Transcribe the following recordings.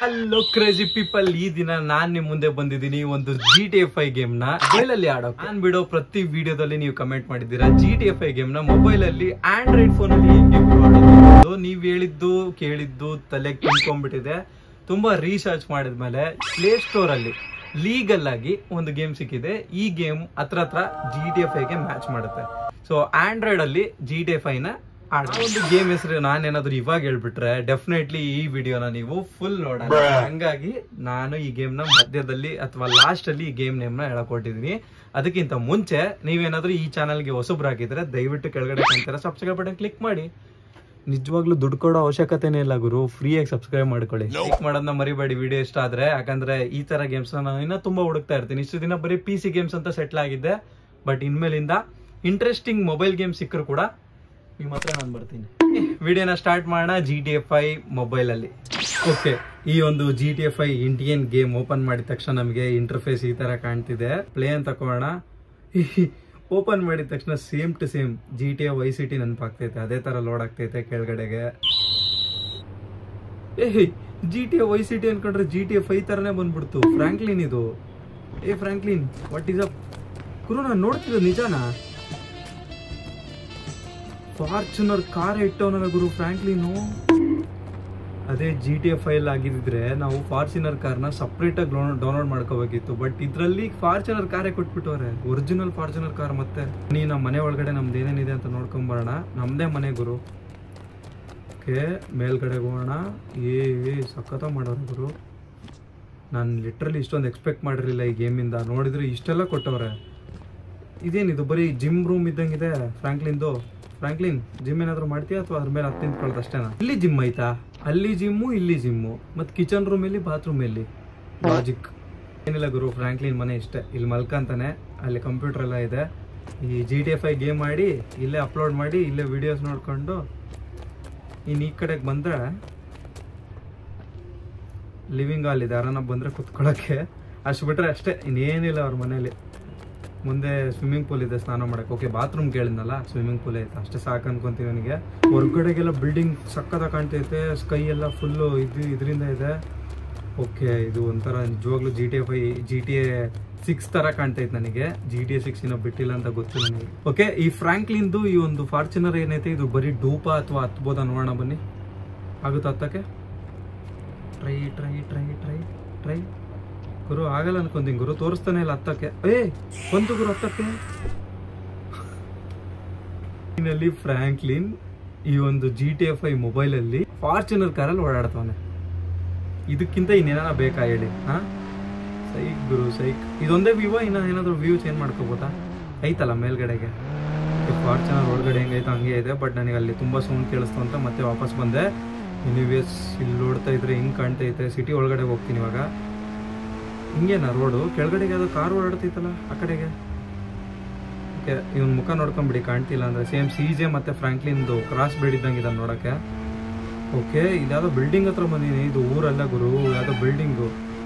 hello crazy people ಈ ದಿನ ನಾನ್ ನಿಮ್ ಮುಂದೆ ಬಂದಿದ್ದೀನಿ ಒಂದು G T F I game ನ ಮೊಬೈಲ್ ಅಲ್ಲಿ ಆಡೋ ನಾನ್ ಬಿಡೋ ಪ್ರತಿ ವಿಡಿಯೋದಲ್ಲಿ ನೀವು ಕಮೆಂಟ್ ಮಾಡಿದ್ದೀರಾ G T F I game ನ ಮೊಬೈಲ್ ಅಲ್ಲಿ ಆಂಡ್ರಾಯ್ಡ್ ಫೋನ್ ಅಲ್ಲಿ ಹೆಂಗೆ ಆಡೋದು ನೀವ್ ಹೇಳಿದ್ದು ಕೇಳಿದ್ದು ತಲೆಗೆ ತುಂಬ್ಕೊಂಡ್ಬಿಟ್ಟಿದೆ ತುಂಬಾ ರೀಸರ್ಚ್ ಮಾಡಿದ್ಮೇಲೆ ಪ್ಲೇ ಸ್ಟೋರ್ ಅಲ್ಲಿ ಲೀಗಲ್ ಆಗಿ ಒಂದು ಗೇಮ್ ಸಿಕ್ಕಿದೆ ಈ ಗೇಮ್ ಹತ್ರ ಹತ್ರ ಜಿ ಟಿ ಎಫ್ ಐಗೆ ಮ್ಯಾಚ್ ಮಾಡುತ್ತೆ ಸೊ ಆಂಡ್ರಾಯ್ಡ್ ಅಲ್ಲಿ ಜಿ ಟಿ ಎಫ್ ಐ ನ ಆಡ ಒಂದು ಗೇಮ್ ಹೆಸರು ನಾನೇನಾದ್ರೂ ಇವಾಗ ಹೇಳ್ಬಿಟ್ರೆ ಡೆಫಿನೆಟ್ಲಿ ಈ ವಿಡಿಯೋನ ನೀವು ಫುಲ್ ನೋಡೋಣ ಹಂಗಾಗಿ ನಾನು ಈ ಗೇಮ್ ನ ಮಧ್ಯದಲ್ಲಿ ಅಥವಾ ಲಾಸ್ಟ್ ಅಲ್ಲಿ ಈ ಗೇಮ್ ನೇಮ್ ನ ಹೇಳಕೊಟ್ಟಿದೀನಿ ಅದಕ್ಕಿಂತ ಮುಂಚೆ ನೀವೇನಾದ್ರೂ ಈ ಚಾನಲ್ಗೆ ಹೊಸಬ್ರಾಗಿದ್ರೆ ದಯವಿಟ್ಟು ಕೆಳಗಡೆ ಕಾಣ್ತೀರಾ ಸಬ್ಸ್ಕ್ರೈಬ್ ಬಟನ್ ಕ್ಲಿಕ್ ಮಾಡಿ ನಿಜವಾಗ್ಲೂ ದುಡ್ಡು ಕೊಡೋ ಅವಶ್ಯಕತೆನೇ ಇಲ್ಲ ಗುರು ಫ್ರೀಯಾಗಿ ಸಬ್ಸ್ಕ್ರೈಬ್ ಮಾಡ್ಕೊಳ್ಳಿ ಲೈಕ್ ಮಾಡೋದನ್ನ ಮರಿಬೇಡಿ ವಿಡಿಯೋ ಇಷ್ಟ ಆದ್ರೆ ಯಾಕಂದ್ರೆ ಈ ತರ ಗೇಮ್ಸ್ ನಾನು ಇನ್ನ ತುಂಬಾ ಹುಡುಕ್ತಾ ಇರ್ತೀನಿ ಇಷ್ಟು ದಿನ ಬರೀ ಪಿ ಸಿ ಗೇಮ್ಸ್ ಅಂತ ಸೆಟ್ಲ್ ಆಗಿದೆ ಬಟ್ ಇನ್ಮೇಲಿಂದ ಇಂಟ್ರೆಸ್ಟಿಂಗ್ ಮೊಬೈಲ್ ಗೇಮ್ ಸಿಕ್ಕರು ಕೂಡ ನಿಮ್ಮ ಹತ್ರ ನಾನು ಬರ್ತೀನಿ ವಿಡಿಯೋನ ಸ್ಟಾರ್ಟ್ ಮಾಡೋಣ G T F I mobile ಅಲ್ಲಿ ಓಕೆ ಈ ಒಂದು G T F I Indian game open ಮಾಡಿದ ತಕ್ಷಣ ನಮಗೆ ಇಂಟರ್ಫೇಸ್ ಈ ತರ ಕಾಣ್ತಿದೆ ಪ್ಲೇ ಅಂತ ತಗೋಣ ಓಪನ್ ಮಾಡಿದ ತಕ್ಷಣ same to same G T A Y C T ನೆನಪಾಗ್ತೈತೆ ಅದೇ ತರ ಲೋಡ್ ಆಗ್ತೈತೆ ಕೆಳಗಡೆಗೆ ಏ G T A Y C T ಅನ್ಕೊಂಡ್ರೆ ಜಿ ಟಿ ಎಫ್ ಐ ತರನೇ ಬಂದ್ಬಿಡ್ತು ಫ್ರಾಂಕ್ಲಿನ್ ಇದು ಏ ಫ್ರಾಂಕ್ಲಿನ್ ವಾಟ್ ಈಸ್ ಅಪ್ ಗುರು ನಾನು ನೋಡ್ತಿದ್ದು ನಿಜಾನಾ ಫಾರ್ಚುನರ್ ಕಾರ್ ಇಟ್ಟವನಲ್ಲ ಗುರು ಫ್ರಾಂಕ್ಲಿನು ಅದೇ ಜಿ ಟಿ ಎಫ್ ಐಲ್ ಆಗಿದ್ರೆ ನಾವು ಫಾರ್ಚುನರ್ ಕಾರ್ನ ಸಪ್ರೇಟ್ ಆಗಿ ಡೌನ್ಲೋಡ್ ಮಾಡ್ಕೋಬೇಕಿತ್ತು ಬಟ್ ಇದ್ರಲ್ಲಿ ಫಾರ್ಚುನರ್ ಕಾರೇ ಕೊಟ್ಬಿಟ್ಟವ್ರೆ ಒರಿಜಿನಲ್ ಫಾರ್ಚುನರ್ ಕಾರ್ ಮತ್ತೆ ನೀ ನಮ್ಮ ಮನೆ ಒಳಗಡೆ ನಮ್ದು ಏನೇನಿದೆ ಅಂತ ನೋಡ್ಕೊಂಡ್ ಬರೋಣ ನಮ್ದೇ ಮನೆ ಗುರು ಓಕೆ ಮೇಲ್ಗಡೆ ಹೋಗೋಣ ಏ ಏ ಸಖತ ಮಾಡೋರು ಗುರು ನಾನು ಲಿಟ್ರಲಿ ಇಷ್ಟೊಂದು ಎಕ್ಸ್ಪೆಕ್ಟ್ ಮಾಡಿರಲಿಲ್ಲ ಈ ಗೇಮಿಂದ ನೋಡಿದ್ರೆ ಇಷ್ಟೆಲ್ಲ ಕೊಟ್ಟವ್ರೆ ಇದೇನಿದು ಬರೀ ಜಿಮ್ ರೂಮ್ ಇದ್ದಂಗಿದೆ ಫ್ರಾಂಕ್ಲಿನ್ದು ಫ್ರಾಂಕ್ಲಿನ್ ಜಿಮ್ ಏನಾದ್ರು ಮಾಡ್ತೀಯಾ ಅಥವಾ ಅದ್ರ ಮೇಲೆ ಹತ್ತು ನಿಂತ್ಕೊಳ್ಳೋದು ಅಷ್ಟೇನಾ ಇಲ್ಲಿ ಜಿಮ್ ಐತಾ ಅಲ್ಲಿ ಜಿಮ್ಮು ಇಲ್ಲಿ ಜಿಮ್ಮು ಮತ್ತು ಕಿಚನ್ ರೂಮ್ ಎಲ್ಲಿ ಬಾತ್ರೂಮ್ ಎಲ್ಲಿ ಲಾಜಿಕ್ ಏನಿಲ್ಲ ಗುರು ಫ್ರಾಂಕ್ಲಿನ್ ಮನೆ ಇಷ್ಟೇ ಇಲ್ಲಿ ಮಲ್ಕಂತಾನೆ ಅಲ್ಲಿ ಕಂಪ್ಯೂಟರ್ ಎಲ್ಲ ಇದೆ ಈ G T F I game ಮಾಡಿ ಇಲ್ಲೇ ಅಪ್ಲೋಡ್ ಮಾಡಿ ಇಲ್ಲೇ ವಿಡಿಯೋಸ್ ನೋಡ್ಕೊಂಡು ಇನ್ನು ಈ ಕಡೆಗೆ ಬಂದರೆ ಲಿವಿಂಗ್ ಹಾಲ್ ಇದೆ ಯಾರನ್ನ ಬಂದರೆ ಕುತ್ಕೊಳ್ಳೋಕ್ಕೆ ಅಷ್ಟು ಬಿಟ್ರೆ ಅಷ್ಟೇ ಇನ್ನೇನಿಲ್ಲ ಅವ್ರ ಮನೇಲಿ ಮುಂದೆ ಸ್ವಿಮ್ಮಿಂಗ್ ಪೂಲ್ ಇದೆ ಸ್ನಾನ ಮಾಡಕ್ಕೆ ಓಕೆ ಬಾತ್ರೂಮ್ ಕೇಳಿದ್ನಲ್ಲ ಸ್ವಿಮ್ಮಿಂಗ್ ಪೂಲ್ ಐತೆ ಅಷ್ಟೇ ಸಾಕು ಅನ್ಕೊಂತೀನಿ ನನಗೆ ಹೊರಗಡೆಗೆಲ್ಲ ಬಿಲ್ಡಿಂಗ್ ಸಕ್ಕದ ಕಾಣ್ತೈತೆ ಸ್ಕೈ ಎಲ್ಲ ಫುಲ್ಲು ಇದು ಇದರಿಂದ ಇದೆ ಓಕೆ ಇದು ಒಂಥರ ನಿಜವಾಗ್ಲೂ G T F I G T A six ತರ ಕಾಣ್ತೈತೆ ನನಗೆ ಜಿ ಟಿ ಎ ಸಿಕ್ಸ್ ಇನ್ನೂ ಬಿಟ್ಟಿಲ್ಲ ಅಂತ ಗೊತ್ತು ನನಗೆ ಓಕೆ ಈ ಫ್ರಾಂಕ್ಲಿನ್ದು ಈ ಒಂದು ಫಾರ್ಚುನರ್ ಏನೈತೆ ಇದು ಬರೀ ಡೂಪ ಅಥವಾ ಹತ್ಬೋದ ನೋಡೋಣ ಬನ್ನಿ ಆಗುತ್ತಾ ಹತ್ತಕ್ಕೆ try try try try try ಗುರು ಆಗಲ್ಲ ಅನ್ಕೊಂತೀನಿ ಗುರು ತೋರಿಸ್ತಾನೆ ಇಲ್ಲ ಹತ್ತಕ್ಕೆ ಏ ಬಂತು ಗುರು ಹತ್ತಕ್ಕೆ ನಲ್ಲಿ ಫ್ರಾಂಕ್ಲಿನ್ ಈ ಒಂದು G T F I mobile ಅಲ್ಲಿ ಫಾರ್ಚುನರ್ ಕಾರಲ್ಲಿ ಓಡಾಡ್ತಾವನೆ ಇದಕ್ಕಿಂತ ಇನ್ನೇನ ಬೇಕಾ ಹೇಳಿ ಹಾ ಸೈಕ್ ಗುರು ಸೈಕ್ ಇದೊಂದೇ ವ್ಯೂ ಇನ್ನ ಏನಾದ್ರು ವ್ಯೂ ಚೇಂಜ್ ಮಾಡ್ಕೋಬೋದಾ ಐತಲ್ಲ ಮೇಲ್ಗಡೆಗೆ ಫಾರ್ಚುನರ್ ಒಳಗಡೆ ಹೆಂಗೈತೆ ಹಂಗೆ ಇದೆ ಬಟ್ ನನಗೆ ಅಲ್ಲಿ ತುಂಬಾ ಸೌಂಡ್ ಕೇಳಿಸ್ತು ಅಂತ ಮತ್ತೆ ವಾಪಸ್ ಬಂದೆ ಎನಿವೇಸ್ ಇಲ್ಲಿ ನೋಡ್ತಾ ಇದ್ರೆ ಹಿಂಗ್ ಕಾಣ್ತೈತೆ ಸಿಟಿ ಒಳಗಡೆ ಹೋಗ್ತೀನಿ ಇವಾಗ ಹಿಂಗೇನಾ ರೋಡು ಕೆಳಗಡೆಗೆ ಅದು ಕಾರ್ ಓಡಾಡ್ತೈತಲ್ಲ ಆ ಕಡೆಗೆ ಓಕೆ ಇವನ್ ಮುಖ ನೋಡ್ಕೊಂಬಿಡಿ ಕಾಣ್ತಿಲ್ಲ ಅಂದ್ರೆ ಸೇಮ್ ಸೀಜೆ ಮತ್ತೆ ಫ್ರಾಂಕ್ಲಿನ್ದು ಕ್ರಾಸ್ ಬೇಡ್ ಇದ್ದಂಗೆ ಇದನ್ನ ನೋಡಕ್ಕೆ ಓಕೆ ಇದ್ಯಾವುದೋ ಬಿಲ್ಡಿಂಗ್ ಹತ್ರ ಬಂದಿನಿ ಇದು ಊರಲ್ಲ ಗುರು ಯಾವುದೋ ಬಿಲ್ಡಿಂಗು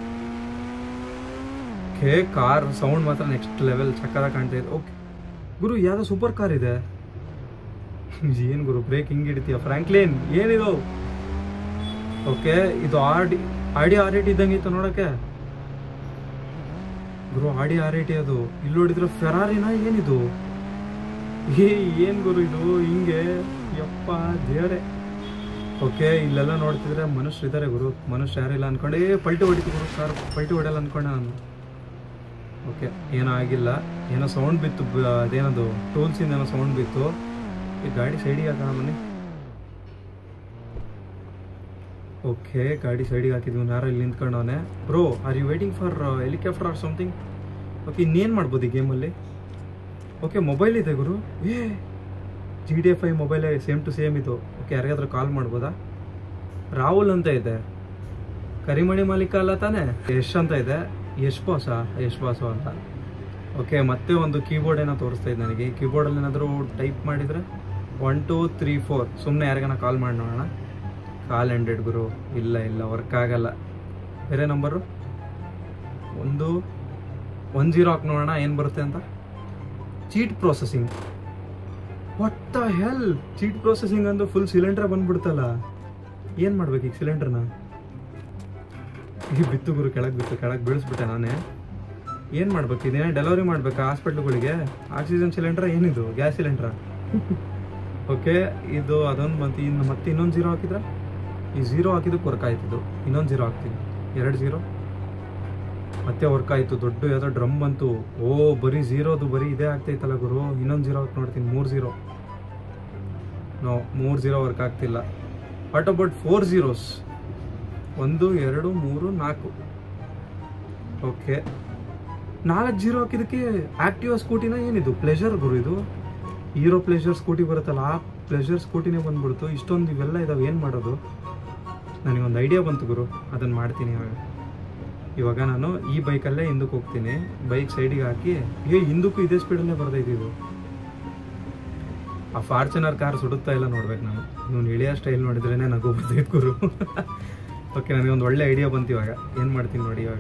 ಓಕೆ ಕಾರ್ ಸೌಂಡ್ ಮಾತ್ರ ನೆಕ್ಸ್ಟ್ ಲೆವೆಲ್ ಚಕ್ಕದ ಕಾಣ್ತಾ ಇದೆ ಓಕೆ ಗುರು ಯಾವುದೋ ಸೂಪರ್ ಕಾರ್ ಇದೆ ಏನ್ ಗುರು ಬ್ರೇಕ್ ಹಿಂಗ್ ಹಿಡಿತೀಯ ಫ್ರಾಂಕ್ಲಿನ್ ಏನಿದು ಓಕೆ ಇದು ಆಡಿ ಆಡಿ ಆರ್ ಏಟ್ ಇದ್ದಂಗೆ ಇತ್ತು ನೋಡಕ್ಕೆ ಗುರು ಆಡಿ ಆರ್ ಏಟಿ ಅದು ಇಲ್ಲಿ ನೋಡಿದ್ರೆ ಫೆರಾರಿನ ಏನಿದು ಏ ಏನ್ ಗುರು ಇದು ಹಿಂಗೆ ಯಪ್ಪ ದೇವರೇ ಓಕೆ ಇಲ್ಲೆಲ್ಲ ನೋಡ್ತಿದ್ರೆ ಮನುಷ್ಯರು ಇದ್ದಾರೆ ಗುರು ಮನುಷ್ಯ ಯಾರಿಲ್ಲ ಅನ್ಕೊಂಡೆ ಏ ಪಲ್ಟಿ ಹೊಡಿತು ಗುರು ಕಾರ್ ಪಲ್ಟಿ ಹೊಡೆಯಲ್ಲ ಅನ್ಕೊಂಡೆ ನಾನು ಓಕೆ ಏನೋ ಆಗಿಲ್ಲ ಏನೋ ಸೌಂಡ್ ಬಿತ್ತು ಬ- ಅದೇನದು ಟೂಲ್ಸಿಂದ ಏನೋ ಸೌಂಡ್ ಬಿತ್ತು ಈ ಗಾಡಿ ಸೈಡಿಗೆ ಹಾಕೋಣ ಮನೆ ಓಕೆ ಗಾಡಿ ಸೈಡಿಗೆ ಹಾಕಿದ್ವಿ ಯಾರೋ ಇಲ್ಲಿ ನಿಂತ್ಕೊಂಡವನೆ bro are you waiting for helicopter or something okay ಇನ್ನೇನು ಮಾಡ್ಬೋದು ಈ ಗೇಮಲ್ಲಿ ಓಕೆ ಮೊಬೈಲ್ ಇದೆ ಗುರು ಏ ಜಿ ಡಿ ಎಫ್ ಐ ಮೊಬೈಲೇ ಸೇಮ್ ಟು ಸೇಮ್ ಇದು ಓಕೆ ಯಾರಿಗಾದ್ರೂ ಕಾಲ್ ಮಾಡ್ಬೋದಾ ರಾಹುಲ್ ಅಂತ ಇದೆ ಕರಿಮಣಿ ಮಾಲೀಕ ಅಲ್ಲ ತಾನೇ ಯಶ್ ಅಂತ ಇದೆ ಯಶ್ ಬಾಸ ಯಶ್ ಬಾಸು ಅಂತ ಓಕೆ ಮತ್ತೆ ಒಂದು ಕೀಬೋರ್ಡ್ ಏನೋ ತೋರಿಸ್ತಾ ಇದೆ ನನಗೆ ಕೀಬೋರ್ಡಲ್ಲಿ ಏನಾದರೂ ಟೈಪ್ ಮಾಡಿದರೆ ಒನ್ ಟೂ ತ್ರೀ ಫೋರ್ ಸುಮ್ಮನೆ ಯಾರಿಗಾನ ಕಾಲ್ ಮಾಡಿ ನೋಡೋಣ ಕಾಲ್ ಹಂಡ್ರೆಡ್ ಗುರು ಇಲ್ಲ ಇಲ್ಲ ವರ್ಕ್ ಆಗಲ್ಲ ಬೇರೆ ನಂಬರು ಒಂದು ಒನ್ ಜೀರೋ ಹಾಕಿ ನೋಡೋಣ ಏನು ಬರುತ್ತೆ ಅಂತ cheat processing what the hell cheat processing ಅಂದ್ರೆ ಫುಲ್ ಸಿಲಿಂಡರ್ ಬಂದ್ಬಿಡ್ತಲ್ಲ ಏನು ಮಾಡ್ಬೇಕು ಈಗ ಸಿಲಿಂಡರ್ನ ಈ ಬಿತ್ತು ಗುರು ಕೆಳಗೆ ಬಿತ್ತು ಕೆಳಗೆ ಬೀಳಿಸ್ಬಿಟ್ಟೆ ನಾನೇ ಏನು ಮಾಡ್ಬೇಕು ಇದೇನೇ ಡೆಲಿವರಿ ಮಾಡ್ಬೇಕಾ ಹಾಸ್ಪಿಟ್ಲ್ಗಳಿಗೆ ಆಕ್ಸಿಜನ್ ಸಿಲಿಂಡ್ರ ಏನಿದು ಗ್ಯಾಸ್ ಸಿಲಿಂಡ್ರ ಓಕೆ ಇದು ಅದೊಂದು ಮತ್ತೆ ಇನ್ನು ಮತ್ತೆ ಇನ್ನೊಂದು ಜೀರೋ ಹಾಕಿದ್ರೆ ಈ ಜೀರೋ ಹಾಕಿದ್ದಕ್ಕೆ ವರ್ಕ್ ಆಯ್ತಿದ್ದು ಇನ್ನೊಂದು ಜೀರೋ ಹಾಕ್ತೀನಿ ಎರಡು ಜೀರೋ ಮತ್ತೆ ವರ್ಕ್ ಆಯಿತು ದೊಡ್ಡ ಯಾವುದೋ ಡ್ರಮ್ ಬಂತು ಓ ಬರೀ ಝೀರೋದು ಬರೀ ಇದೇ ಆಗ್ತೈತಲ್ಲ ಗುರು ಇನ್ನೊಂದು ಜೀರೋ ಹಾಕಿ ನೋಡ್ತೀನಿ ಮೂರು ಜೀರೋ ನೋ ಮೂರು ಜೀರೋ ವರ್ಕ್ ಆಗ್ತಿಲ್ಲ ವಾಟ್ ಅಬೌಟ್ ಫೋರ್ ಜೀರೋಸ್ ಒಂದು ಎರಡು ಮೂರು ನಾಲ್ಕು ಓಕೆ ನಾಲ್ಕು ಜೀರೋ ಹಾಕಿದಕ್ಕೆ ಆಕ್ಟಿವಾ ಸ್ಕೂಟಿನ ಏನಿದು ಪ್ಲೆಷರ್ ಗುರು ಇದು ಹೀರೋ ಪ್ಲೆಷರ್ ಸ್ಕೂಟಿ ಬರುತ್ತಲ್ಲ ಆ ಪ್ಲೆಷರ್ ಸ್ಕೂಟಿನೇ ಬಂದ್ಬಿಡ್ತು ಇಷ್ಟೊಂದು ಇವೆಲ್ಲ ಇದಾವೆ ಏನು ಮಾಡೋದು ನನಗೊಂದು ಐಡಿಯಾ ಬಂತು ಗುರು ಅದನ್ನು ಮಾಡ್ತೀನಿ ಇವಾಗ ಇವಾಗ ನಾನು ಈ ಬೈಕಲ್ಲೇ ಹಿಂದಕ್ಕೆ ಹೋಗ್ತೀನಿ ಬೈಕ್ ಸೈಡಿಗೆ ಹಾಕಿ ಏ ಹಿಂದಕ್ಕೂ ಇದೇ ಸ್ಪೀಡಲ್ಲೇ ಬರ್ತೈತಿ ಇದು ಆ ಫಾರ್ಚುನರ್ ಕಾರ್ ಸುಡುತ್ತಾ ಇಲ್ಲ ನೋಡ್ಬೇಕು ನಾನು ನೀವು ಇಳಿಯೋ ಸ್ಟೈಲ್ ನೋಡಿದ್ರೇನೆ ನಗು ಬರ್ತೈತೆ ಗುರು ಓಕೆ ನನಗೊಂದು ಒಳ್ಳೆ ಐಡಿಯಾ ಬಂತು ಇವಾಗ ಏನು ಮಾಡ್ತೀನಿ ನೋಡಿ ಇವಾಗ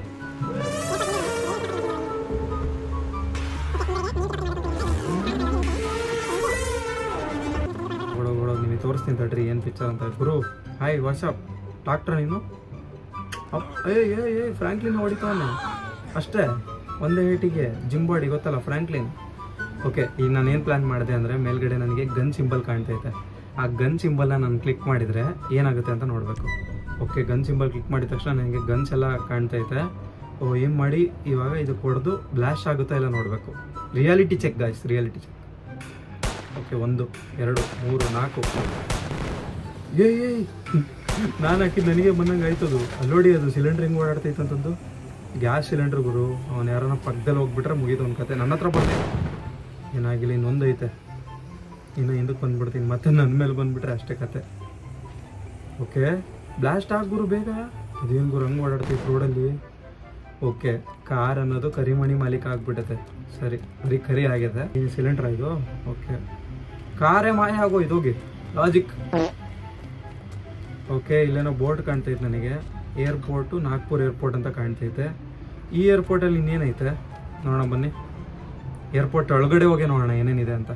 ಓಡೋಗ್ ಓಡೋಗ್ ನಿಮಗೆ ತೋರಿಸ್ತೀನಿ ತಡ್ರಿ ಏನು ಪಿಕ್ಚರ್ ಅಂತ ಗುರು ಹಾಯ್ ವಾಟ್ಸಪ್ ಡಾಕ್ಟ್ರ ನೀನು ಅಪ್ ಏ ಏ ಏ ಫ್ರ್ಯಾಂಕ್ಲಿನ್ ಹೊಡಿತಾವನೆ ಅಷ್ಟೇ ಒಂದೇ ಏಟಿಗೆ ಜಿಮ್ ಬಾಡಿ ಗೊತ್ತಲ್ಲ ಫ್ರ್ಯಾಂಕ್ಲಿನ್ ಓಕೆ ಈಗ ನಾನು ಏನು ಪ್ಲ್ಯಾನ್ ಮಾಡಿದೆ ಅಂದರೆ ಮೇಲ್ಗಡೆ ನನಗೆ ಗನ್ ಸಿಂಬಲ್ ಕಾಣ್ತೈತೆ ಆ ಗನ್ ಸಿಂಬಲ್ನ ನಾನು ಕ್ಲಿಕ್ ಮಾಡಿದರೆ ಏನಾಗುತ್ತೆ ಅಂತ ನೋಡಬೇಕು ಓಕೆ ಗನ್ ಸಿಂಬಲ್ ಕ್ಲಿಕ್ ಮಾಡಿದ ತಕ್ಷಣ ನನಗೆ ಗನ್ಸ್ ಎಲ್ಲ ಕಾಣ್ತೈತೆ ಓ ಏನು ಮಾಡಿ ಇವಾಗ ಇದು ಕೊಡ್ದು ಬ್ಲಾಸ್ಟ್ ಆಗುತ್ತಾ ಇಲ್ಲ ನೋಡಬೇಕು reality check guys reality check okay ಒಂದು ಎರಡು ಮೂರು ನಾಲ್ಕು ಏ ಏಯ್ ನಾನು ಹಾಕಿದ್ದು ನನಗೆ ಬಂದಂಗೆ ಆಯ್ತದು ಅಲ್ಲೋಡಿ ಅದು ಸಿಲಿಂಡರ್ ಹೆಂಗೆ ಓಡಾಡ್ತೈತೆ ಅಂತಂದು ಗ್ಯಾಸ್ ಸಿಲಿಂಡರ್ ಗುರು ಅವನು ಯಾರನ್ನ ಪಕ್ಕದಲ್ಲಿ ಹೋಗ್ಬಿಟ್ರೆ ಮುಗೀತು ಒಂದು ಕತೆ ನನ್ನ ಹತ್ರ ಬಂದೆ ಏನಾಗಿಲ್ಲ ಇನ್ನೊಂದು ಐತೆ ಇನ್ನು ಹಿಂದಕ್ಕೆ ಬಂದ್ಬಿಡ್ತೀನಿ ಮತ್ತೆ ನನ್ನ ಮೇಲೆ ಬಂದ್ಬಿಟ್ರೆ ಅಷ್ಟೇ ಕತೆ ಓಕೆ ಬ್ಲಾಸ್ಟ್ ಆಗ್ ಗುರು ಬೇಗ ಅದೇನು ಗುರು ಹಂಗೆ ಓಡಾಡ್ತೈತೆ ರೋಡಲ್ಲಿ ಓಕೆ ಕಾರ್ ಅನ್ನೋದು ಕರಿಮಣಿ ಮಾಲೀಕ ಆಗ್ಬಿಟ್ಟತೆ ಸರಿ ಬರೀ ಕರಿ ಆಗಿದೆ ಈ ಸಿಲಿಂಡರ್ ಇದು ಓಕೆ ಕಾರೇ ಮಾಯ ಆಗೋ ಇದೋಗಿ ಲಾಜಿಕ್ ಓಕೆ ಇಲ್ಲೇನೋ ಬೋರ್ಡ್ ಕಾಣ್ತೈತೆ ನನಗೆ ಏರ್ಪೋರ್ಟು ನಾಗ್ಪುರ್ ಏರ್ಪೋರ್ಟ್ ಅಂತ ಕಾಣ್ತೈತೆ ಈ ಏರ್ಪೋರ್ಟಲ್ಲಿ ಇನ್ನೇನೈತೆ ನೋಡೋಣ ಬನ್ನಿ ಏರ್ಪೋರ್ಟ್ ಒಳಗಡೆ ಹೋಗಿ ನೋಡೋಣ ಏನೇನಿದೆ ಅಂತ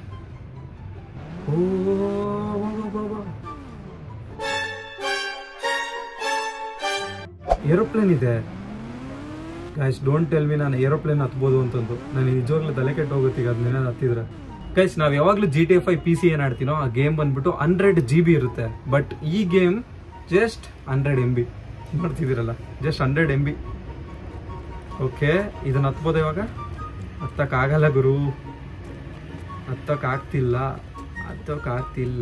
ಓ ಏರೋಪ್ಲೇನ್ ಇದೆ ಗೈಸ್ ಡೋಂಟ್ ಟೆಲ್ ಮಿ ನಾನು ಏರೋಪ್ಲೇನ್ ಹತ್ಬೋದು ಅಂತಂದು ನನಗೆ ನಿಜವಾಗ್ಲೂ ತಲೆ ಕೆಟ್ಟು ಹೋಗುತ್ತೆ ಈಗ ಅದನ್ನೇನಾದ್ರು ಹತ್ತಿದ್ರೆ ಗೈಸ್ ನಾವು ಯಾವಾಗಲೂ G T F I P C ಏನು ಆಡ್ತೀನೋ ಆ ಗೇಮ್ ಬಂದ್ಬಿಟ್ಟು ಹಂಡ್ರೆಡ್ ಜಿ ಬಿ ಇರುತ್ತೆ ಬಟ್ ಈ game just hundred M B ನೋಡ್ತಿದ್ದೀರಲ್ಲ just hundred M B okay ಇದನ್ನ ಹತ್ಬೋದು ಇವಾಗ ಹತ್ತಕ್ಕಾಗಲ್ಲ ಗುರು ಹತ್ತಕ್ಕಾಗ್ತಿಲ್ಲ ಹತ್ತಕ್ಕಾಗ್ತಿಲ್ಲ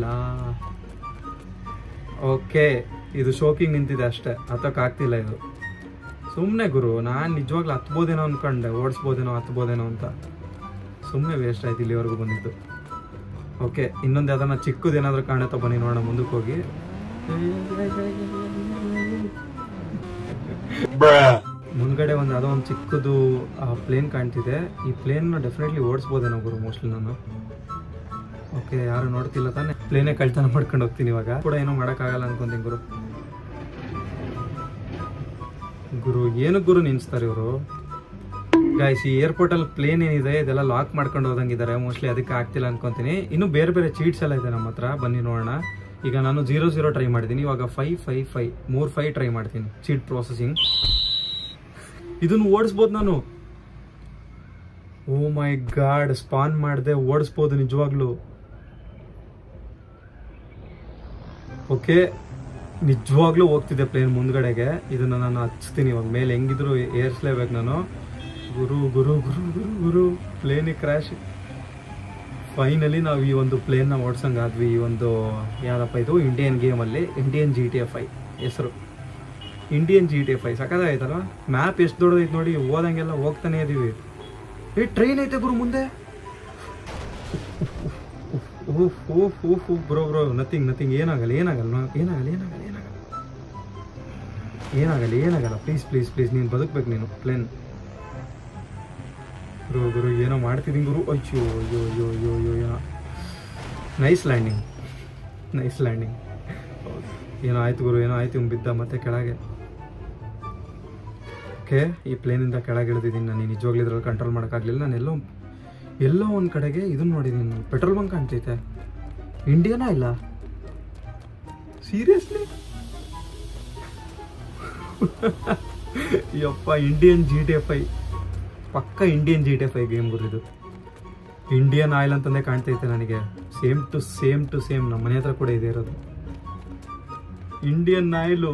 ಓಕೆ ಇದು ಶೋಕಿಂಗ್ ನಿಂತಿದೆ ಅಷ್ಟೇ ಹತ್ತಕ್ಕಾಗ್ತಿಲ್ಲ ಇದು ಸುಮ್ಮನೆ ಗುರು ನಾನು ನಿಜವಾಗ್ಲೂ ಹತ್ಬೋದೇನೋ ಅನ್ಕೊಂಡೆ ಓಡಿಸ್ಬೋದೇನೋ ಹತ್ಬೋದೇನೋ ಅಂತ ಸುಮ್ಮನೆ ವೇಸ್ಟ್ ಆಯ್ತು ಇಲ್ಲಿವರೆಗೂ ಬಂದಿದ್ದು ಓಕೆ ಇನ್ನೊಂದು ಯಾವ್ದಾನ ಚಿಕ್ಕದು ಏನಾದರೂ ಕಾಣುತ್ತಾ ಬನ್ನಿ ನೋಡೋಣ ಮುಂದಕ್ಕೆ ಹೋಗಿ ಮುಂದ್ಗಡೆ ಒಂದು ಯಾವುದೋ ಒಂದು ಚಿಕ್ಕದು ಪ್ಲೇನ್ ಕಾಣ್ತಿದೆ ಈ ಪ್ಲೇನ್ನ ಡೆಫಿನೆಟ್ಲಿ ಓಡಿಸ್ಬೋದೇನೋ ಗುರು ಮೋಸ್ಟ್ಲಿ ನಾನು ಓಕೆ ಯಾರು ನೋಡ್ತಿಲ್ಲ ತಾನೆ ಪ್ಲೇನೇ ಕಳ್ತನ ಮಾಡ್ಕೊಂಡು ಹೋಗ್ತೀನಿ ಇವಾಗ ಕೂಡ ಏನೋ ಮಾಡೋಕ್ಕಾಗಲ್ಲ ಅನ್ಕೊಂತೀನಿ ಗುರು ಗುರು ಏನು ಗುರು ನಿನ್ಸ್ತಾರೆ ಇವರು ಗಾಯ್ಸ್ ಈ ಏರ್ಪೋರ್ಟ್ ಅಲ್ಲಿ ಪ್ಲೇನ್ ಏನಿದೆ ಇದೆಲ್ಲ ಲಾಕ್ ಮಾಡ್ಕೊಂಡು ಹೋದಂಗಿದ್ದಾರೆ ಮೋಸ್ಟ್ಲಿ ಅದಕ್ಕೆ ಆಗ್ತಿಲ್ಲ ಅನ್ಕೊಂತೀನಿ ಇನ್ನು ಬೇರೆ ಬೇರೆ ಚೀಟ್ಸ್ ಎಲ್ಲ ಇದೆ ನಮ್ಮ ಹತ್ರ ಬನ್ನಿ ನೋಡೋಣ ಈಗ ನಾನು ಜೀರೋ ಜೀರೋ ಟ್ರೈ ಮಾಡಿದ್ದೀನಿ ಇವಾಗ ಫೈವ್ ಫೈವ್ ಫೈವ್ ಮೂರ್ ಫೈವ್ ಟ್ರೈ ಮಾಡ್ತೀನಿ ಚೀಟ್ ಪ್ರೊಸೆಸಿಂಗ್ ಇದನ್ನು ಓಡಿಸ್ಬೋದು ನಾನು ಓ ಮೈ ಗಾಡ್ ಸ್ಪಾನ್ ಮಾಡಿದೆ ಓಡಿಸ್ಬೋದು ನಿಜವಾಗ್ಲೂ ಓಕೆ ನಿಜವಾಗ್ಲೂ ಹೋಗ್ತಿದ್ದೆ ಪ್ಲೇನ್ ಮುಂದ್ಗಡೆಗೆ ಇದನ್ನ ನಾನು ಹಚ್ತೀನಿ ಇವಾಗ ಮೇಲೆ ಹೆಂಗಿದ್ರು ಏರ್ಸ್ಲೇಬೇಕು ನಾನು ಗುರು ಗುರು ಗುರು ಗುರು ಗುರು ಪ್ಲೇನಿಗೆ ಕ್ರ್ಯಾಶ್ ಫೈನಲಿ ನಾವು ಈ ಒಂದು ಪ್ಲೇನ್ನ ಓಡ್ಸಂಗಾದ್ವಿ ಈ ಒಂದು ಯಾವ್ದಪ್ಪ ಇದು ಇಂಡಿಯನ್ ಗೇಮಲ್ಲಿ Indian G T F I ಹೆಸರು Indian G T F I ಸಕ್ಕದಾಗೈತಲ್ಲ ಮ್ಯಾಪ್ ಎಷ್ಟು ದೊಡ್ಡದೈತೆ ನೋಡಿ ಓದಂಗೆಲ್ಲ ಹೋಗ್ತಾನೆ ಇದೀವಿ ಏ ಟ್ರೈನ್ ಐತೆ ಗುರು ಮುಂದೆ oh oh oh oh bro bro nothing nothing ಏನಾಗಲ್ಲ ಏನಾಗಲ್ಲ ನಾ- ಏನಾಗಲ್ಲ ಏನಾಗಲ್ಲ ಏನಾಗಲ್ಲ ಏನಾಗಲ್ಲ ಏನಾಗಲ್ಲ ಪ್ಲೀಸ್ ಪ್ಲೀಸ್ ಪ್ಲೀಸ್ ನೀನು ಬದುಕ್ಬೇಕು ನೀನು ಪ್ಲೇನ್ ಗುರು ಗುರು ಏನೋ ಮಾಡ್ತಿದ್ದೀನಿ ಗುರು ಅಯ್ಯೋ ಅಯ್ಯೋ ಅಯ್ಯೋ ಅಯ್ಯೋ ಅಯ್ಯೋ ಏನೋ ನೈಸ್ ಲ್ಯಾಂಡಿಂಗ್ ನೈಸ್ ಲ್ಯಾಂಡಿಂಗ್ ಏನೋ ಆಯ್ತು ಗುರು ಏನೋ ಆಯ್ತು ಇವ್ನು ಬಿದ್ದ ಮತ್ತೆ ಕೆಳಗೆ ಓಕೆ ಈ ಪ್ಲೇನಿಂದ ಕೆಳಗೆ ಇಳಿದಿದ್ದೀನಿ ನಾನು ನಿಜವಾಗ್ಲೂ ಇದ್ರಲ್ಲಿ ಕಂಟ್ರೋಲ್ ಮಾಡೋಕ್ಕಾಗಲಿಲ್ಲ ನಾನು ಎಲ್ಲೋ ಎಲ್ಲೋ ಒಂದು ಕಡೆಗೆ ಇದನ್ನ ನೋಡಿದ್ದೀನಿ ಪೆಟ್ರೋಲ್ ಬಂಕ್ ಕಾಣ್ತೈತೆ ಇಂಡಿಯಾನ ಇಲ್ಲ ಸೀರಿಯಸ್ಲಿ ಯಪ್ಪ Indian G T F I ಪಕ್ಕ Indian G T F I game ಗುರು ಇದು ಇಂಡಿಯನ್ ಆಯಿಲ್ ಅಂತಂದೇ ಕಾಣ್ತೈತೆ ನನಗೆ same to same to same ನಮ್ಮ ಮನೆ ಹತ್ರ ಕೂಡ ಇದೆ ಇರೋದು ಇಂಡಿಯನ್ ಆಯಿಲು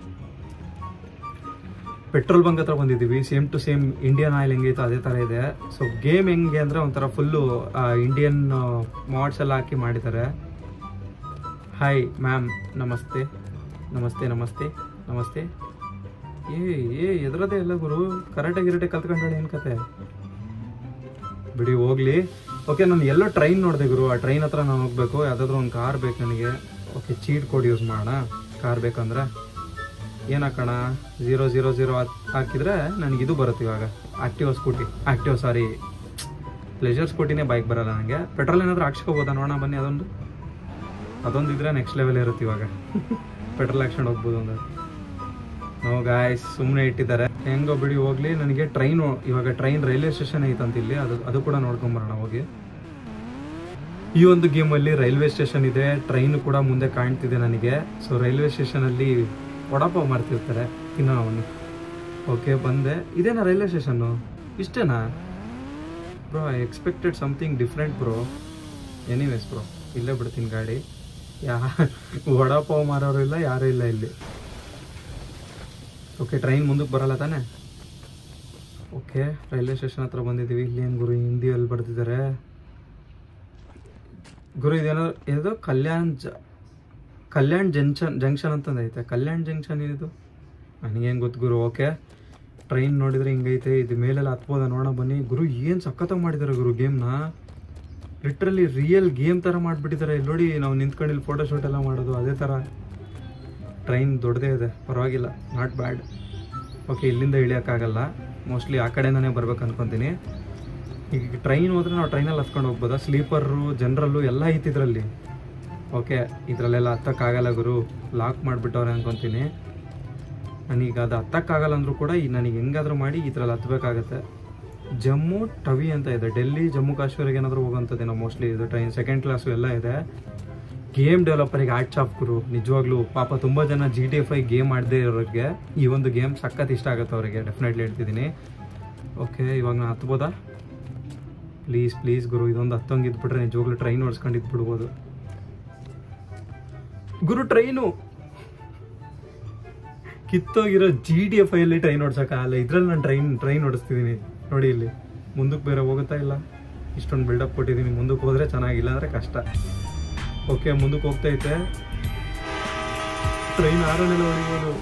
ಪೆಟ್ರೋಲ್ ಬಂಕ್ ಹತ್ರ ಬಂದಿದ್ದೀವಿ same to same Indian Oil ಹೆಂಗೈತೆ ಅದೇ ಥರ ಇದೆ ಸೊ ಗೇಮ್ ಹೆಂಗೆ ಅಂದರೆ ಒಂಥರ ಫುಲ್ಲು ಇಂಡಿಯನ್ ಮಾಡ್ಸ್ ಎಲ್ಲ ಹಾಕಿ ಮಾಡಿದ್ದಾರೆ ಹಾಯ್ ಮ್ಯಾಮ್ ನಮಸ್ತೆ ನಮಸ್ತೆ ನಮಸ್ತೆ ನಮಸ್ತೆ ಏ ಏ ಎದ್ರದೇ ಎಲ್ಲ ಗುರು ಕರೆಕ್ಟಾಗಿ ಗಿರಟೆ ಕಲ್ತ್ಕೊಂಡಾಳೆ ಏನು ಕತೆ ಬಿಡಿ ಹೋಗ್ಲಿ ಓಕೆ ನಾನು ಎಲ್ಲೋ ಟ್ರೈನ್ ನೋಡಿದೆ ಗುರು ಆ ಟ್ರೈನ್ ಹತ್ರ ನಾನು ಹೋಗ್ಬೇಕು ಯಾವುದಾದ್ರೂ ಒಂದು ಕಾರ್ ಬೇಕು ನನಗೆ ಓಕೆ ಚೀಟ್ ಕೋಡ್ ಯೂಸ್ ಮಾಡೋಣ ಕಾರ್ ಬೇಕಂದ್ರೆ ಏನು ಹಾಕೋಣ ಝೀರೋ ಝೀರೋ ಝೀರೋ ಹಾಕಿದ್ರೆ ನನಗೆ ಇದು ಬರುತ್ತೆ ಇವಾಗ active scooty active sorry pleasure ಸ್ಕೂಟಿನೇ ಬೈಕ್ ಬರಲ್ಲ ನನಗೆ ಪೆಟ್ರೋಲ್ ಏನಾದರೂ ಹಾಕ್ಸ್ಕೋಬೋದಾ ನೋಡೋಣ ಬನ್ನಿ ಅದೊಂದು ಅದೊಂದು ಇದ್ರೆ ನೆಕ್ಸ್ಟ್ ಲೆವೆಲ್ ಇರುತ್ತೆ ಇವಾಗ ಪೆಟ್ರೋಲ್ ಹಾಕ್ಸ್ಕೊಂಡು ಹೋಗ್ಬೋದು ಒಂದು ನೋ ಗಾಯ್ಸ್ ಸುಮ್ಮನೆ ಇಟ್ಟಿದ್ದಾರೆ ಹೆಂಗೋ ಬಿಡಿ ಹೋಗ್ಲಿ ನನಗೆ ಟ್ರೈನು ಇವಾಗ ಟ್ರೈನ್ ರೈಲ್ವೆ ಸ್ಟೇಷನ್ ಐತಂತ ಇಲ್ಲಿ ಅದು ಅದು ಕೂಡ ನೋಡ್ಕೊಂಬರೋಣ ಹೋಗಿ ಈ ಒಂದು ಗೇಮಲ್ಲಿ ರೈಲ್ವೆ ಸ್ಟೇಷನ್ ಇದೆ ಟ್ರೈನ್ ಕೂಡ ಮುಂದೆ ಕಾಣ್ತಿದೆ ನನಗೆ ಸೊ ರೈಲ್ವೆ ಸ್ಟೇಷನಲ್ಲಿ ವಡಾಪಾವ್ ಮಾಡ್ತಿರ್ತಾರೆ ತಿನ್ನೋಣ ಅವನು ಓಕೆ ಬಂದೆ ಇದೇನಾ ರೈಲ್ವೆ ಸ್ಟೇಷನ್ನು ಇಷ್ಟೇನಾ bro I expected something different bro anyways bro ಇಲ್ಲೇ ಬಿಡ್ತೀನಿ ಗಾಡಿ ಯಾ ವಡಾಪಾವ್ ಮಾರೋರು ಇಲ್ಲ ಯಾರೂ ಇಲ್ಲ ಇಲ್ಲಿ ಓಕೆ ಟ್ರೈನ್ ಮುಂದಕ್ಕೆ ಬರಲ್ಲ ತಾನೇ ಓಕೆ ರೈಲ್ವೆ ಸ್ಟೇಷನ್ ಹತ್ರ ಬಂದಿದ್ದೀವಿ ಇಲ್ಲಿ ಏನು ಗುರು ಹಿಂದಿಯಲ್ಲಿ ಬರ್ತಿದ್ದಾರೆ ಗುರು ಇದೇನೋ ಇದು ಕಲ್ಯಾಣ್ ಜ ಕಲ್ಯಾಣ್ ಜಂಕ್ಷನ್ ಜಂಕ್ಷನ್ ಅಂತಂದು ಐತೆ ಕಲ್ಯಾಣ್ ಜಂಕ್ಷನ್ ಇದು ನನಗೇನು ಗೊತ್ತು ಗುರು ಓಕೆ ಟ್ರೈನ್ ನೋಡಿದ್ರೆ ಹಿಂಗೈತೆ ಇದು ಮೇಲೆಲ್ಲ ಹತ್ಬೋದ ನೋಡೋಣ ಬನ್ನಿ ಗುರು ಏನು ಸಖತ್ತಾಗಿ ಮಾಡಿದ್ದಾರೆ ಗುರು ಗೇಮ್ನ ಲಿಟ್ರಲಿ ರಿಯಲ್ ಗೇಮ್ ಥರ ಮಾಡಿಬಿಟ್ಟಿದ್ದಾರೆ ಇಲ್ಲಿ ನೋಡಿ ನಾವು ನಿಂತ್ಕೊಂಡು ಇಲ್ಲಿ ಫೋಟೋ ಶೂಟ್ ಎಲ್ಲ ಮಾಡೋದು ಅದೇ ಥರ ಟ್ರೈನ್ ದೊಡ್ಡದೇ ಇದೆ ಪರವಾಗಿಲ್ಲ ನಾಟ್ ಬ್ಯಾಡ್ ಓಕೆ ಇಲ್ಲಿಂದ ಇಳಿಯೋಕ್ಕಾಗಲ್ಲ ಮೋಸ್ಟ್ಲಿ ಆ ಕಡೆಯಿಂದನೇ ಬರ್ಬೇಕು ಅನ್ಕೊತೀನಿ ಈಗ ಟ್ರೈನ್ ಹೋದ್ರೆ ನಾವು ಟ್ರೈನಲ್ಲಿ ಹತ್ಕೊಂಡು ಹೋಗ್ಬೋದಾ ಸ್ಲೀಪರು ಜನರಲ್ಲು ಎಲ್ಲ ಐತಿ ಇದರಲ್ಲಿ ಓಕೆ ಇದರಲ್ಲೆಲ್ಲ ಹತ್ತಕ್ಕಾಗಲ್ಲ ಗುರು ಲಾಕ್ ಮಾಡಿಬಿಟ್ಟವ್ರೆ ಅನ್ಕೊತೀನಿ ನನಗೆ ಅದು ಹತ್ತಕ್ಕಾಗಲ್ಲ ಅಂದರೂ ಕೂಡ ಈ ನನಗೆ ಹೆಂಗಾದ್ರೂ ಮಾಡಿ ಈ ಥರಲ್ಲಿ ಹತ್ಬೇಕಾಗತ್ತೆ ಜಮ್ಮು ಟವಿ ಅಂತ ಇದೆ ಡೆಲ್ಲಿ ಜಮ್ಮು ಕಾಶ್ಮೀರಿಗೆ ಏನಾದರೂ ಹೋಗೋಂಥದ್ದೇನೋ ಮೋಸ್ಟ್ಲಿ ಇದು ಟ್ರೈನ್ ಸೆಕೆಂಡ್ ಕ್ಲಾಸು ಎಲ್ಲ ಇದೆ ಗೇಮ್ ಡೆವಲಪರಿಗೆ ಆರ್ಟ್ ಶಾಪ್ ಗುರು ನಿಜವಾಗ್ಲೂ ಪಾಪ ತುಂಬ ಜನ G T F I game ಆಡದೇ ಇರೋರಿಗೆ ಈ ಒಂದು ಗೇಮ್ ಸಖತ್ ಇಷ್ಟ ಆಗುತ್ತೆ ಅವರಿಗೆ ಡೆಫಿನೆಟ್ಲಿ ಹೇಳ್ತಿದ್ದೀನಿ ಓಕೆ ಇವಾಗ ನಾನು ಹತ್ಬೋದಾ ಪ್ಲೀಸ್ ಪ್ಲೀಸ್ ಗುರು ಇದೊಂದು ಹತ್ತಂಗೆ ಇದ್ಬಿಟ್ರೆ ನಿಜವಾಗ್ಲೂ ಟ್ರೈನ್ ಓಡಿಸ್ಕೊಂಡು ಇದ್ಬಿಡ್ಬೋದು ಗುರು ಟ್ರೈನು ಕಿತ್ತೋಗಿರೋ ಜಿ ಡಿ ಎಫ್ ಐಲಿ ಟ್ರೈನ್ ಓಡ್ಸೋಕ್ಕಾಗಲ್ಲ ಇದ್ರಲ್ಲಿ ನಾನು ಟ್ರೈನ್ ಟ್ರೈನ್ ಓಡಿಸ್ತಿದ್ದೀನಿ ನೋಡಿ ಇಲ್ಲಿ ಮುಂದಕ್ಕೆ ಬೇರೆ ಹೋಗುತ್ತಾ ಇಲ್ಲ ಇಷ್ಟೊಂದು ಬಿಲ್ಡಪ್ ಕೊಟ್ಟಿದ್ದೀನಿ ಮುಂದಕ್ಕೆ ಹೋದ್ರೆ ಚೆನ್ನಾಗಿಲ್ಲ ಅಂದರೆ ಕಷ್ಟ ಓಕೆ ಮುಂದಕ್ಕೆ ಹೋಗ್ತೈತೆ ಟ್ರೈನ್ ಆರನೆಲ್ಲ ಹೊಡಿಬೋದು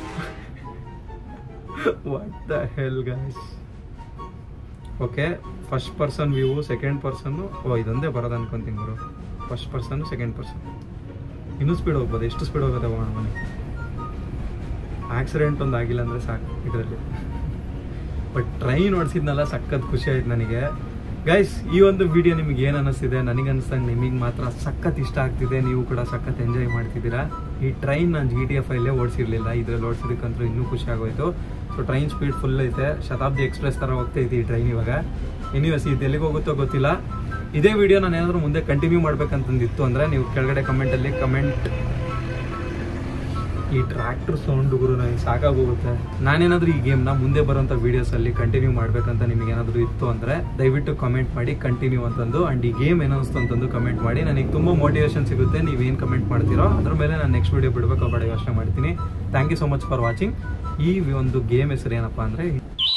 what the hell guys okay first person view second person ಓ ಇದೊಂದೇ ಬರೋದು ಅನ್ಕೊಂತೀನಿ ಗುರು ಫಸ್ಟ್ ಪರ್ಸನ್ ಸೆಕೆಂಡ್ ಪರ್ಸನ್ ಇನ್ನೂ ಸ್ಪೀಡ್ ಹೋಗ್ಬೋದು ಎಷ್ಟು ಸ್ಪೀಡ್ ಹೋಗುತ್ತೆ ಹೋಗೋಣ ಮನೆ ಆಕ್ಸಿಡೆಂಟ್ ಒಂದು ಆಗಿಲ್ಲ ಅಂದರೆ ಸಾಕು ಇದರಲ್ಲಿ ಬಟ್ ಟ್ರೈನ್ ಓಡಿಸಿದ್ನಲ್ಲ ಸಖತ್ ಖುಷಿ ಆಯ್ತು ನನಗೆ ಗೈಸ್ ಈ ಒಂದು ವಿಡಿಯೋ ನಿಮ್ಗೆ ಏನು ಅನ್ನಿಸ್ತಿದೆ ನನಗೆ ಅನಿಸ್ತಂಗೆ ನಿಮಗೆ ಮಾತ್ರ ಸಖತ್ ಇಷ್ಟ ಆಗ್ತಿದೆ ನೀವು ಕೂಡ ಸಖತ್ ಎಂಜಾಯ್ ಮಾಡ್ತಿದ್ದೀರಾ ಈ ಟ್ರೈನ್ ನಾನು ಜಿ ಟಿ ಎಫ್ ಅಲ್ಲೇ ಓಡಿಸಿರ್ಲಿಲ್ಲ ಇದ್ರಲ್ಲಿ ಓಡಿಸಿದಕ್ಕಂತೂ ಇನ್ನೂ ಖುಷಿ ಆಗೋಯ್ತು ಸೊ ಟ್ರೈನ್ ಸ್ಪೀಡ್ ಫುಲ್ ಐತೆ ಶತಾಬ್ದಿ ಎಕ್ಸ್ಪ್ರೆಸ್ ಥರ ಹೋಗ್ತೈತಿ ಈ ಟ್ರೈನ್ ಇವಾಗ ಎನಿವೇಸ್ ಇದು ಎಲ್ಲಿಗೆ ಹೋಗುತ್ತೋ ಗೊತ್ತಿಲ್ಲ ಇದೇ ವಿಡಿಯೋ ನಾನು ಏನಾದರೂ ಮುಂದೆ ಕಂಟಿನ್ಯೂ ಮಾಡ್ಬೇಕಂತಂದಿತ್ತು ಅಂದರೆ ನೀವು ಕೆಳಗಡೆ ಕಮೆಂಟಲ್ಲಿ ಕಮೆಂಟ್ ಈ ಟ್ರ್ಯಾಕ್ಟರ್ ಸೌಂಡ್ ಗುರು ನನಗೆ ಸಾಕಾಗೋಗುತ್ತೆ ನಾನೇನಾದ್ರೂ ಈ ಗೇಮ್ನ ಮುಂದೆ ಬರೋಂಥ ವೀಡಿಯೋಸಲ್ಲಿ ಕಂಟಿನ್ಯೂ ಮಾಡ್ಬೇಕಂತ ನಿಮಗೆ ಏನಾದರೂ ಇತ್ತು ಅಂದರೆ ದಯವಿಟ್ಟು ಕಮೆಂಟ್ ಮಾಡಿ ಕಂಟಿನ್ಯೂ ಅಂತಂದು ಆ್ಯಂಡ್ ಈ ಗೇಮ್ ಏನಿಸ್ತು ಅಂತಂದು ಕಮೆಂಟ್ ಮಾಡಿ ನನಗೆ ತುಂಬ ಮೋಟಿವೇಶನ್ ಸಿಗುತ್ತೆ ನೀವೇನು ಕಮೆಂಟ್ ಮಾಡ್ತೀರೋ ಅದ್ರ ಮೇಲೆ ನಾನು ನೆಕ್ಸ್ಟ್ ವೀಡಿಯೋ ಬಿಡಬೇಕು ಬೇಡ ಯೋಚನೆ ಮಾಡ್ತೀನಿ thank you so much for watching ಈ ಒಂದು ಗೇಮ್ ಹೆಸರು ಏನಪ್ಪ ಅಂದರೆ